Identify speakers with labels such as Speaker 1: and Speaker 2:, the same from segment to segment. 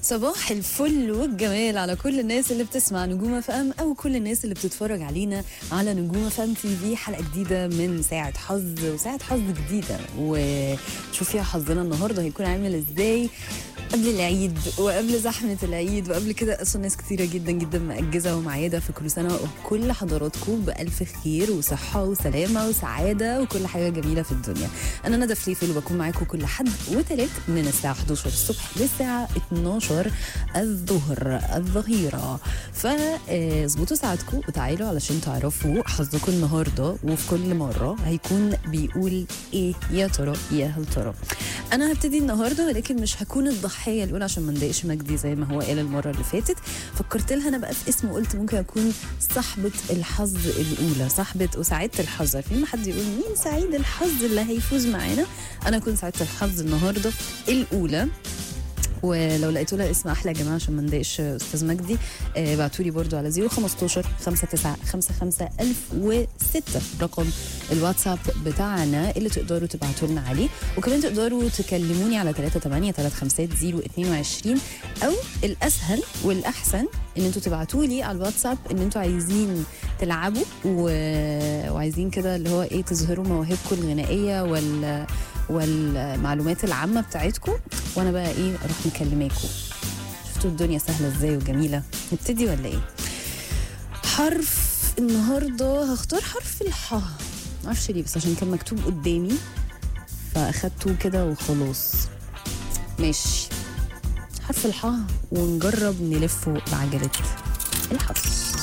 Speaker 1: صباح الفل والجمال على كل الناس اللي بتسمع نجوم اف ام او كل الناس اللي بتتفرج علينا على نجوم اف ام تي في حلقه جديده من ساعه حظ وساعه حظ جديده وشوف فيها حظنا النهارده هيكون عامل ازاي قبل العيد وقبل زحمه العيد وقبل كده اصلا ناس كتيره جدا جدا مأجزه ومعيده في كل سنه وكل حضراتكم بالف خير وصحه وسلامه وسعاده وكل حاجه جميله في الدنيا انا ندى فليفل وبكون معاكم كل حد وتلات من الساعه 11 الصبح للساعه 12 الظهر الظهيره فاظبطوا ساعتكم وتعالوا علشان تعرفوا حظكم النهارده وفي كل مره هيكون بيقول ايه يا ترى يا هل ترى انا هبتدي النهارده ولكن مش هكون الضحيه الاولى عشان ما نضايقش مجدي زي ما هو قال المره اللي فاتت فكرت لها انا بقى في اسم وقلت ممكن اكون صاحبه الحظ الاولى صاحبه وسعاده الحظ عارفين ما حد يقول مين سعيد الحظ اللي هيفوز معانا انا اكون سعاده الحظ النهارده الاولى ولو لقيتوا لها اسم احلى يا جماعه عشان ما نضايقش استاذ مجدي آه ابعتوا لي برده على 015 59 55 1006 رقم الواتساب بتاعنا اللي تقدروا تبعتوا لنا عليه وكمان تقدروا تكلموني على 38 350 022 او الاسهل والاحسن ان انتوا تبعتوا لي على الواتساب ان انتوا عايزين تلعبوا و... وعايزين كده اللي هو ايه تظهروا مواهبكم الغنائيه وال والمعلومات العامه بتاعتكم وانا بقى ايه اروح مكلماكم شفتوا الدنيا سهله ازاي وجميله نبتدي ولا ايه حرف النهارده هختار حرف الحاء معرفش ليه بس عشان كان مكتوب قدامي فاخدته كده وخلاص ماشي حرف الحاء ونجرب نلفه بعجله الحظ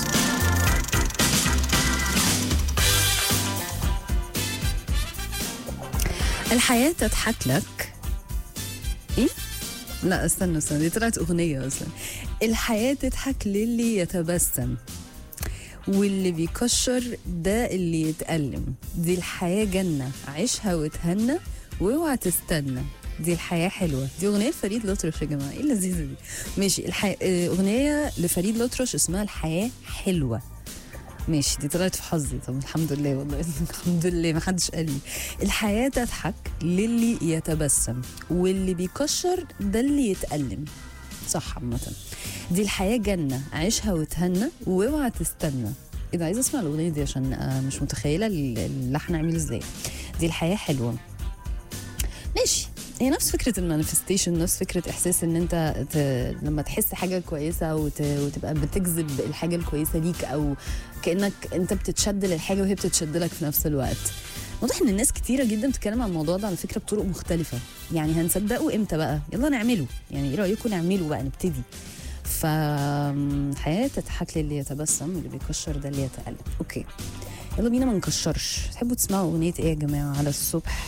Speaker 1: الحياة تضحك لك ايه؟ لا استنى استنى دي طلعت اغنية اصلا الحياة تضحك للي يتبسم واللي بيكشر ده اللي يتألم دي الحياة جنة عيشها وتهنى واوعى تستنى دي الحياة حلوة دي أغنية لفريد الأطرش يا جماعة إيه اللذيذة دي ماشي الحي... أغنية لفريد الأطرش اسمها الحياة حلوة ماشي دي طلعت في حظي طب الحمد لله والله الحمد لله ما حدش قال لي الحياة تضحك للي يتبسم واللي بيكشر ده اللي يتألم صح عامة دي الحياة جنة عيشها وتهنى واوعى تستنى ايه ده عايزه اسمع الاغنيه دي عشان آه مش متخيله اللحن عامل ازاي دي الحياه حلوه ماشي هي نفس فكره المانيفستيشن نفس فكره احساس ان انت ت... لما تحس حاجه كويسه وت... وتبقى بتجذب الحاجه الكويسه ليك او كانك انت بتتشد للحاجه وهي بتتشد لك في نفس الوقت واضح ان الناس كتيره جدا بتتكلم عن الموضوع ده على فكره بطرق مختلفه يعني هنصدقه امتى بقى يلا نعمله يعني ايه رايكم نعمله بقى نبتدي فالحياه تضحك للي يتبسم واللي بيكشر ده اللي يتألم اوكي يلا بينا ما نكشرش تحبوا تسمعوا اغنيه ايه يا جماعه على الصبح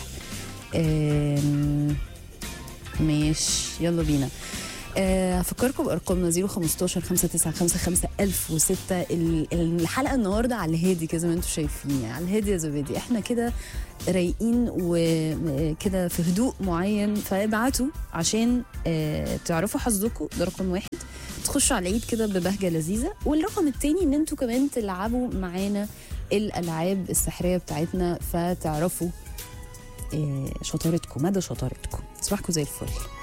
Speaker 1: ماشي يلا بينا هفكركم بارقامنا 015 5955 1006 الحلقه النهارده على الهادي كده زي ما انتم شايفين يعني على الهادي يا زبادي احنا كده رايقين وكده في هدوء معين فابعتوا عشان تعرفوا حظكم ده رقم واحد تخشوا على العيد كده ببهجه لذيذه والرقم التاني ان انتوا كمان تلعبوا معانا الالعاب السحريه بتاعتنا فتعرفوا شطارتكم مدى شطارتكم صباحكم زي الفل